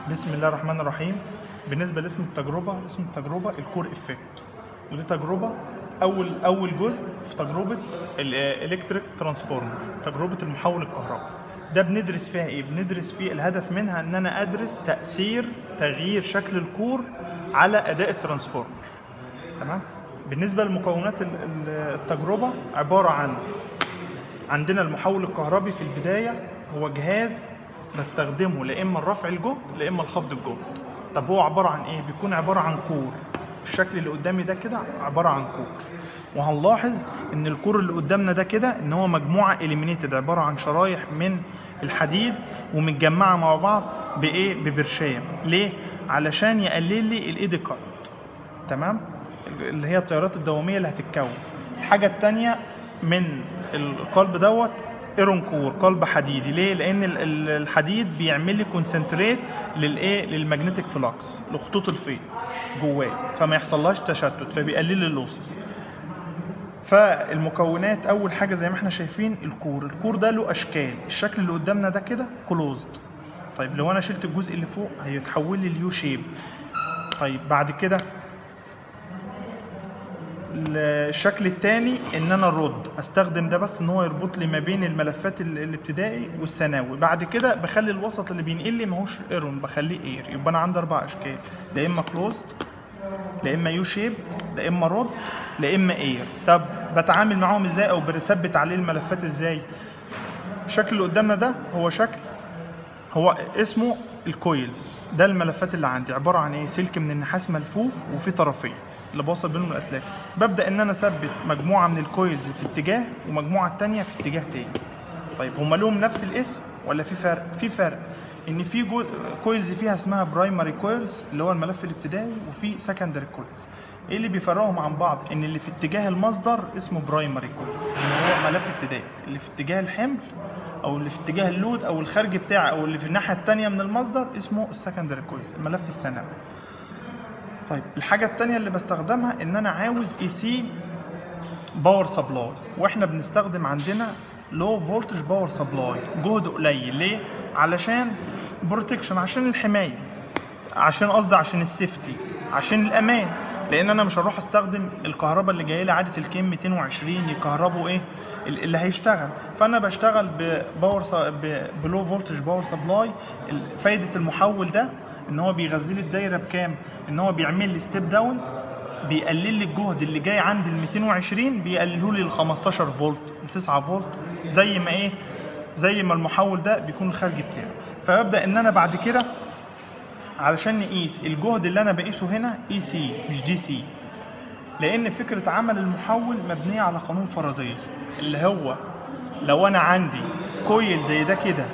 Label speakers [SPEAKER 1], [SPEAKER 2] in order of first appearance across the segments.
[SPEAKER 1] بسم الله الرحمن الرحيم بالنسبه لاسم التجربه اسم التجربه الكور افكت ودي تجربه اول اول جزء في تجربه الالكتريك ترانسفورمر تجربه المحول الكهربائي ده بندرس فيها ايه بندرس فيه الهدف منها ان انا ادرس تاثير تغيير شكل الكور على اداء الترانسفورمر تمام بالنسبه لمكونات ال- ال- التجربه عباره عن عندنا المحول الكهربي في البدايه هو جهاز بستخدمه لا اما لرفع الجهد لا اما لخفض الجهد طب هو عباره عن ايه بيكون عباره عن كور الشكل اللي قدامي ده كده عباره عن كور وهنلاحظ ان الكور اللي قدامنا ده كده ان هو مجموعه اليمينيتد عباره عن شرايح من الحديد ومتجمعه مع بعض بايه ببرشام ليه علشان يقلل لي الايدي كات تمام اللي هي التيارات الدواميه اللي هتتكون الحاجه الثانيه من القلب دوت ايرون كور قلب حديدي ليه لان ال- ال- الحديد بيعمل لي كونسنتريت للايه للمagnetic فلوكس لخطوط الفيض جواه فما يحصلهاش تشتت فبيقلل لي اللوسز فالمكونات اول حاجه زي ما احنا شايفين الكور الكور ده له اشكال الشكل اللي قدامنا ده كده كلوزد طيب لو انا شلت الجزء اللي فوق هيتحول لي اليو شيب طيب بعد كده الشكل الثاني ان انا ارد استخدم ده بس ان هو يربط لي ما بين الملفات ال- الابتدائي والثانوي بعد كده بخلي الوسط اللي بينقل لي ماهوش ايرون بخليه اير يبقى انا عندي اربع اشكال لا اما كلوزد لا اما يو شيبد لا اما رد لا اما اير طب بتعامل معاهم ازاي او بثبت عليه الملفات ازاي الشكل اللي قدامنا ده هو شكل هو اسمه الكويلز ده الملفات اللي عندي عباره عن ايه سلك من النحاس ملفوف وفي طرفين اللي بوصل بينهم الاسلاك ببدا ان انا اثبت مجموعه من الكويلز في اتجاه ومجموعه التانية في اتجاه تاني طيب هما لهم نفس الاسم ولا في فرق في فرق ان في جو... كويلز فيها اسمها برايمري كويلز اللي هو الملف الابتدائي وفي سكندري كويلز ايه اللي بيفرقهم عن بعض ان اللي في اتجاه المصدر اسمه برايمري كويلز اللي هو ملف ابتدائي اللي في اتجاه الحمل او اللي في اتجاه اللود او الخارج بتاعي او اللي في الناحيه الثانيه من المصدر اسمه السكندري كويلز الملف الثانوي طيب الحاجه الثانيه اللي بستخدمها ان انا عاوز اي سي باور سبلاي واحنا بنستخدم عندنا لو فولتج باور سبلاي جهد قليل ليه علشان بروتكشن عشان الحمايه عشان قصدي عشان السيفتي عشان الامان لان انا مش هروح استخدم الكهرباء اللي جايه لي عادي سلكين 220 يكهربوا ايه ال- اللي هيشتغل فانا بشتغل بباور بلو فولتج باور سبلاي فايده المحول ده ان هو بيغذي لي الدايره بكام ان هو بيعمل لي ستيب داون بيقلل لي الجهد اللي جاي عند ال 220 بيقلله لي ل 15 فولت ل 9 فولت زي ما ايه زي ما المحول ده بيكون الخارجي بتاعه فببدا ان انا بعد كده علشان نقيس الجهد اللي انا بقيسه هنا اي سي مش دي سي لان فكره عمل المحول مبنيه على قانون فاراداي اللي هو لو انا عندي كويل زي ده كده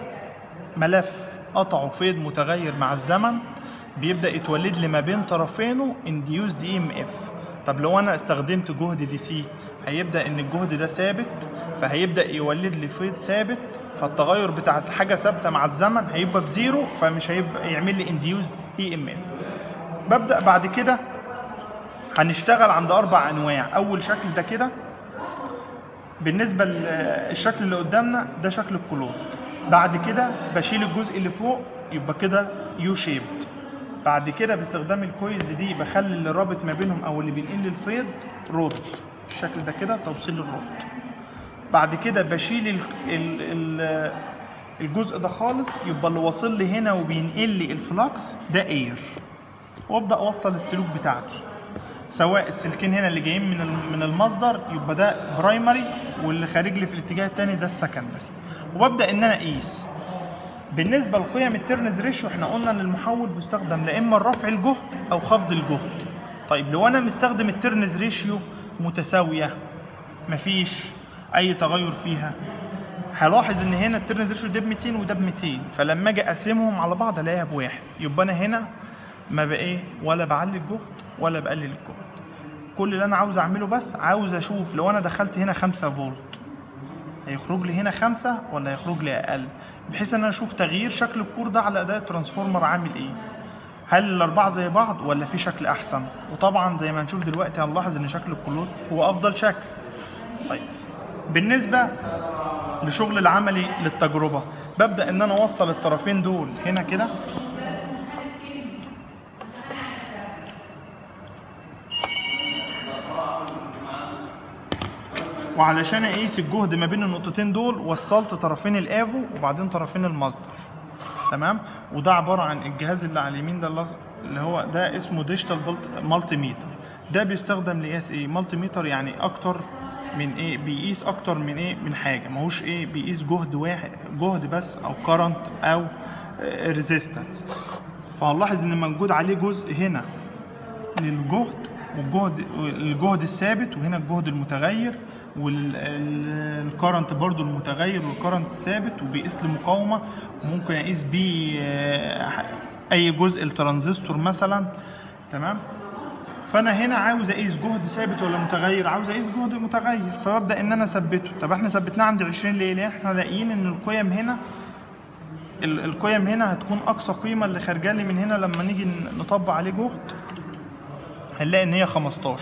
[SPEAKER 1] ملف قطعه فيض متغير مع الزمن بيبدا يتولد لي ما بين طرفينه induced EMF طب لو انا استخدمت جهد دي سي هيبدا ان الجهد ده ثابت فهيبدا يولد لي فيض ثابت فالتغير بتاع حاجه ثابته مع الزمن هيبقى بزيرو فمش هيبقى يعمل لي induced EMF ببدا بعد كده هنشتغل عند اربع انواع اول شكل ده كده بالنسبه للشكل اللي قدامنا ده شكل الكلوز بعد كده بشيل الجزء اللي فوق يبقى كده يو شيبد بعد كده باستخدام الكويلز دي بخلي اللي رابط ما بينهم او اللي بينقل لي الفيض رود الشكل ده كده توصيل الرود بعد كده بشيل ال ال ال الجزء ده خالص يبقى اللي واصل لي هنا وبينقل لي الفلكس ده اير وابدا اوصل السلوك بتاعتي سواء السلكين هنا اللي جايين من الم- من المصدر يبقى ده برايمري واللي خارج لي في الاتجاه الثاني ده السكندري وببدا ان انا اقيس بالنسبه لقيم التيرنز ريشيو احنا قلنا ان المحول بيستخدم لا اما لرفع الجهد او خفض الجهد طيب لو انا مستخدم التيرنز ريشيو متساويه مفيش اي تغير فيها هلاحظ ان هنا التيرنز ريشيو ده ب 200 وده ب 200 فلما اجي اقسمهم على بعض الاقيها بواحد يبقى انا هنا ما بقى ايه ولا بعلي الجهد ولا بقلل الجهد كل اللي انا عاوز اعمله بس عاوز اشوف لو انا دخلت هنا 5 فولت هيخرج لي هنا خمسة ولا هيخرج لي أقل بحيث إن أنا أشوف تغيير شكل الكور ده على أداء الترانسفورمر عامل إيه هل الأربعة زي بعض ولا في شكل أحسن وطبعا زي ما هنشوف دلوقتي هنلاحظ إن شكل الكلوز هو أفضل شكل طيب بالنسبة لشغل العملي للتجربة ببدأ إن أنا أوصل الطرفين دول هنا كده وعلشان اقيس الجهد ما بين النقطتين دول وصلت طرفين الافو وبعدين طرفين المصدر تمام وده عباره عن الجهاز اللي على اليمين ده اللي اللي هو ده اسمه ديجيتال مالتي ميتر ده بيستخدم لقياس ايه مالتي ميتر يعني اكتر من ايه بيقيس اكتر من ايه من حاجه ماهوش ايه بيقيس جهد واحد جهد بس او كرنت او ريزيستنس فهنلاحظ ان موجود عليه جزء هنا للجهد والجهد الجهد الثابت وهنا الجهد المتغير والكرنت برضو المتغير والكرنت الثابت وبيقيس لي مقاومه وممكن اقيس بيه آه، اي جزء الترانزستور مثلا تمام فانا هنا عاوز اقيس جهد ثابت ولا متغير عاوز اقيس جهد متغير فببدا ان انا اثبته طب احنا ثبتناه عند 20 ليه لان احنا لاقيين ان القيم هنا ال- القيم هنا هتكون اقصى قيمه اللي خارجه لي من هنا لما نيجي ن- نطبق عليه جهد هنلاقي ان هي 15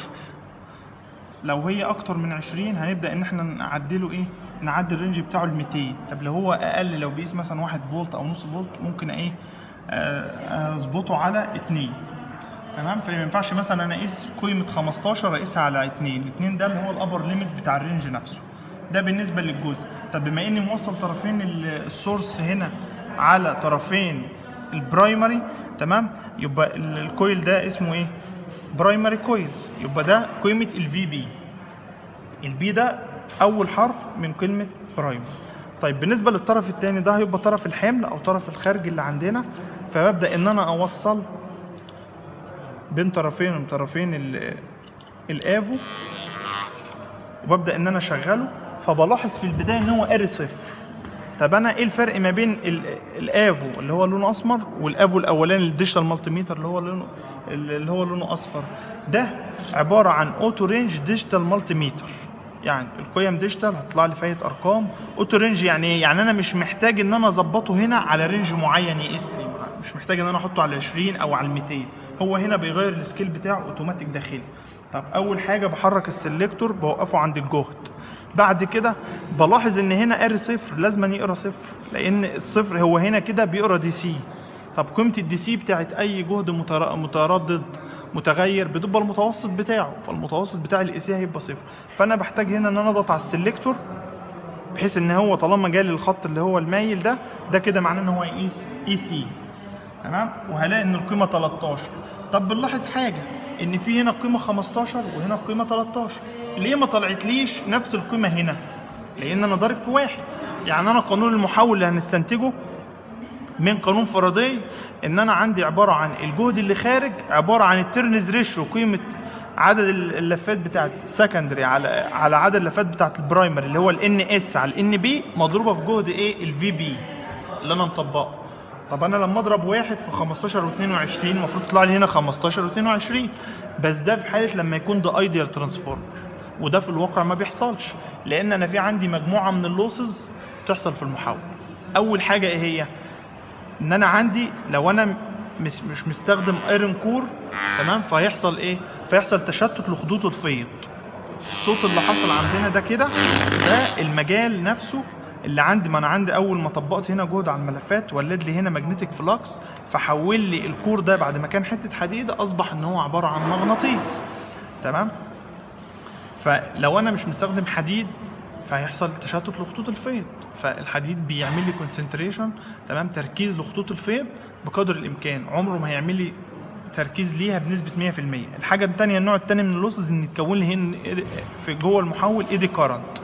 [SPEAKER 1] لو هي اكتر من 20 هنبدا ان احنا نعدله ايه نعدل الرينج بتاعه ل 200 طب لو هو اقل لو بيقيس مثلا 1 فولت او نص فولت ممكن ايه آه، اظبطه على 2 تمام فما ينفعش مثلا انا اقيس قيمه 15 اقيسها على 2 الاثنين ده اللي هو الابر ليميت بتاع الرينج نفسه ده بالنسبه للجزء طب بما اني موصل طرفين ال- السورس هنا على طرفين البرايمري تمام يبقى ال- الكويل ده اسمه ايه برايمري كويلز يبقى ده قيمه الفي بي البي ده اول حرف من كلمه برايمري طيب بالنسبه للطرف الثاني ده هيبقى طرف الحمل او طرف الخارج اللي عندنا فببدا ان انا اوصل بين طرفين من طرفين ال- الافو وببدا ان انا اشغله فبلاحظ في البدايه ان هو قاري صفر طب انا ايه الفرق ما بين ال- الافو اللي هو لونه اسمر والافو الاولاني الديجيتال مالتي ميتر اللي هو لونه اللي هو لونه اصفر ده عباره عن اوتو رينج ديجيتال مالتي ميتر يعني القيم ديجيتال هتطلع لي فايت ارقام اوتو رينج يعني ايه يعني انا مش محتاج ان انا اظبطه هنا على رينج معين يقيس لي مش محتاج ان انا احطه على 20 او على 200 هو هنا بيغير السكيل بتاعه اوتوماتيك داخلي طب اول حاجه بحرك السلكتور بوقفه عند الجهد بعد كده بلاحظ ان هنا قاري صفر لازم يقرا صفر لان الصفر هو هنا كده بيقرا دي سي طب قيمه الدي سي بتاعت اي جهد متر- متردد متغير بتبقى المتوسط بتاعه فالمتوسط بتاع الاي سي هيبقى صفر فانا بحتاج هنا ان انا اضغط على السلكتور بحيث ان هو طالما جالي الخط اللي هو المايل ده ده كده معناه ان هو يقيس اي سي تمام وهلاقي ان القيمه 13 طب بنلاحظ حاجه ان في هنا قيمه 15 وهنا قيمه 13 ليه ما طلعتليش نفس القيمه هنا لان انا ضارب في واحد يعني انا قانون المحول اللي هنستنتجه من قانون فاراداي ان انا عندي عباره عن الجهد اللي خارج عباره عن الترنز ريشيو قيمه عدد اللفات بتاعت السكندري على على عدد اللفات بتاعت البرايمري اللي هو الان اس على الان بي مضروبه في جهد ايه الفي بي اللي انا مطبقه طب انا لما اضرب واحد في 15 و22 المفروض يطلع لي هنا 15 و22 بس ده في حاله لما يكون ده ايديال ترانسفورمر وده في الواقع ما بيحصلش لان انا في عندي مجموعه من اللوسز بتحصل في المحول اول حاجه ايه هي ان انا عندي لو انا مش مش مستخدم ايرون كور تمام فهيحصل ايه فيحصل تشتت لخطوط الفيض الصوت اللي حصل عندنا ده كده ده المجال نفسه اللي عندي ما انا عندي اول ما طبقت هنا جهد على الملفات ولد لي هنا ماجنتيك فلكس فحول لي الكور ده بعد ما كان حته حديد اصبح ان هو عباره عن مغناطيس تمام فلو انا مش مستخدم حديد فهيحصل تشتت لخطوط الفيض فالحديد بيعمل لي كونسنتريشن تمام تركيز لخطوط الفيض بقدر الامكان عمره ما هيعمل لي تركيز ليها بنسبه 100% الحاجه الثانيه النوع الثاني من اللوسز ان يتكون لي هنا في جوه المحول ايدي كارنت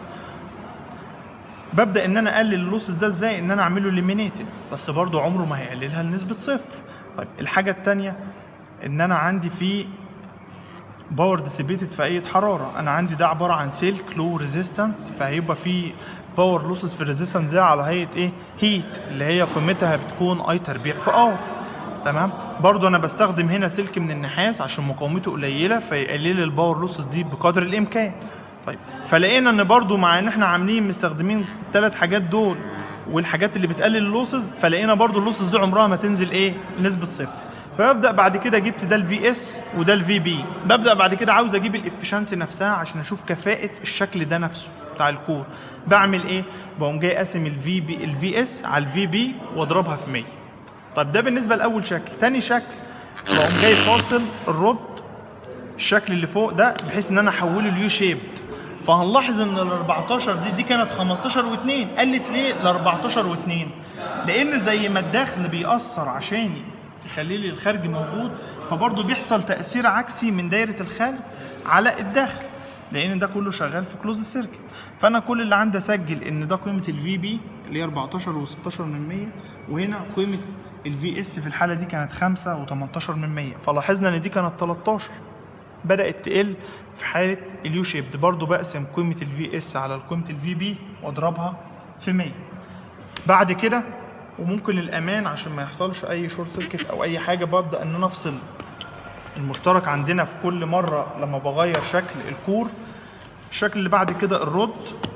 [SPEAKER 1] ببدا ان انا اقلل اللوسز ده ازاي ان انا اعمله ليمينيتد بس برضو عمره ما هيقللها لنسبه صفر طيب الحاجه الثانيه ان انا عندي في باور ديسيبيتد في اي حراره انا عندي ده عباره عن سلك لو ريزيستنس فهيبقى في باور لوسز في الريزيستنس ده على هيئه ايه هيت اللي هي قيمتها بتكون اي تربيع في ار تمام برضو انا بستخدم هنا سلك من النحاس عشان مقاومته قليله فيقلل لي الباور لوسز دي بقدر الامكان طيب فلقينا ان برضو مع ان احنا عاملين مستخدمين الثلاث حاجات دول والحاجات اللي بتقلل اللوسز فلقينا برضو اللوسز دي عمرها ما تنزل ايه نسبه صفر فببدا بعد كده جبت ده الفي اس وده الفي بي ببدا بعد كده عاوز اجيب الافشنسي نفسها عشان اشوف كفاءه الشكل ده نفسه بتاع الكور بعمل ايه بقوم جاي قاسم الفي بي الفي اس على الفي بي واضربها في 100 طب ده بالنسبه لاول شكل تاني شكل بقوم جاي فاصل الرد الشكل اللي فوق ده بحيث ان انا احوله ليو شيبد فهنلاحظ ان ال 14 دي دي كانت 15 و2 قلت ليه ل 14 و2 لان زي ما الدخل بيأثر عشان يخلي لي الخارج موجود فبرضه بيحصل تأثير عكسي من دايرة الخارج على الداخل لان ده كله شغال في كلوز سيركت فانا كل اللي عندي اسجل ان ده قيمه الفي بي اللي هي 14 و16 من 100 وهنا قيمه الفي اس في الحاله دي كانت 5 و18 من 100 فلاحظنا ان دي كانت 13 بدات تقل في حاله اليو شيبد برضو بقسم قيمه الفي اس على قيمه الفي بي واضربها في 100 بعد كده وممكن للامان عشان ما يحصلش اي شورت سيركت او اي حاجه ببدا ان انا افصل المشترك عندنا في كل مره لما بغير شكل الكور الشكل اللي بعد كده الرد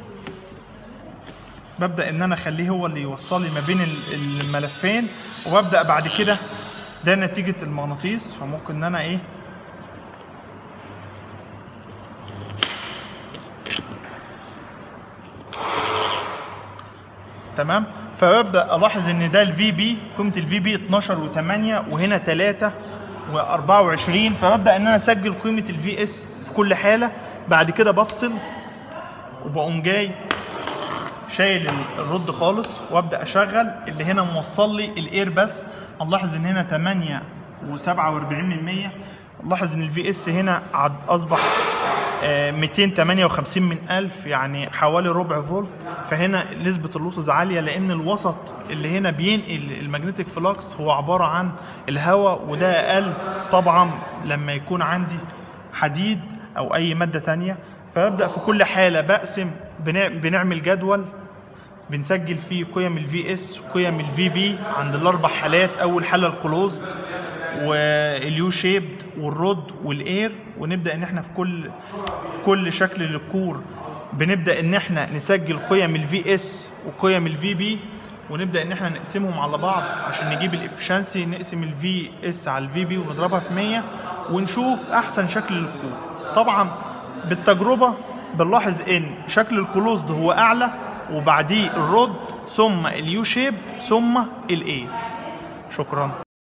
[SPEAKER 1] ببدا ان انا اخليه هو اللي يوصل لي ما بين ال- الملفين وببدا بعد كده ده نتيجه المغناطيس فممكن ان انا ايه تمام فببدا الاحظ ان ده الفي بي قيمه الفي بي 12 و8 وهنا 3 و24 فببدا ان انا اسجل قيمه الفي اس في كل حاله بعد كده بفصل وبقوم جاي شايل الرد خالص وابدا اشغل اللي هنا موصل لي الاير بس نلاحظ ان هنا 8 و47 من 100 نلاحظ ان الفي اس هنا عد اصبح آه، 258 من 1000 يعني حوالي ربع فولت فهنا نسبة اللوسز عالية لأن الوسط اللي هنا بينقل المagnetic فلوكس هو عبارة عن الهواء وده أقل طبعا لما يكون عندي حديد أو أي مادة تانية فببدأ في كل حالة بقسم بنع- بنعمل جدول بنسجل فيه قيم الفي اس وقيم الفي بي عند الاربع حالات اول حاله الكلوزد واليو شيبد والرود والاير ونبدا ان احنا في كل في كل شكل للكور بنبدا ان احنا نسجل قيم الفي اس وقيم الفي بي ونبدا ان احنا نقسمهم على بعض عشان نجيب الافشنسي نقسم الفي اس على الفي بي ونضربها في 100 ونشوف احسن شكل للكور طبعا بالتجربه بنلاحظ ان شكل الكلوزد هو اعلى وبعديه الرود ثم اليو شيب ثم الاير شكرا